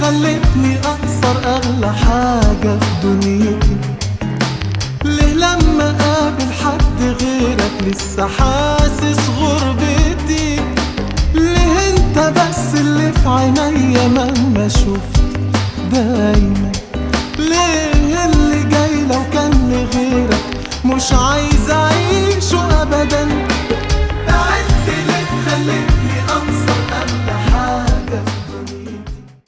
خلتني أخسر أغلى حاجة في دنيتي ليه لما قابل حد غيرك لسه حاسس غربتي ليه انت بس اللي في عينيا مهما شفت دايما ليه اللي جاي لو كان لغيرك مش عايز اعيشه ابدا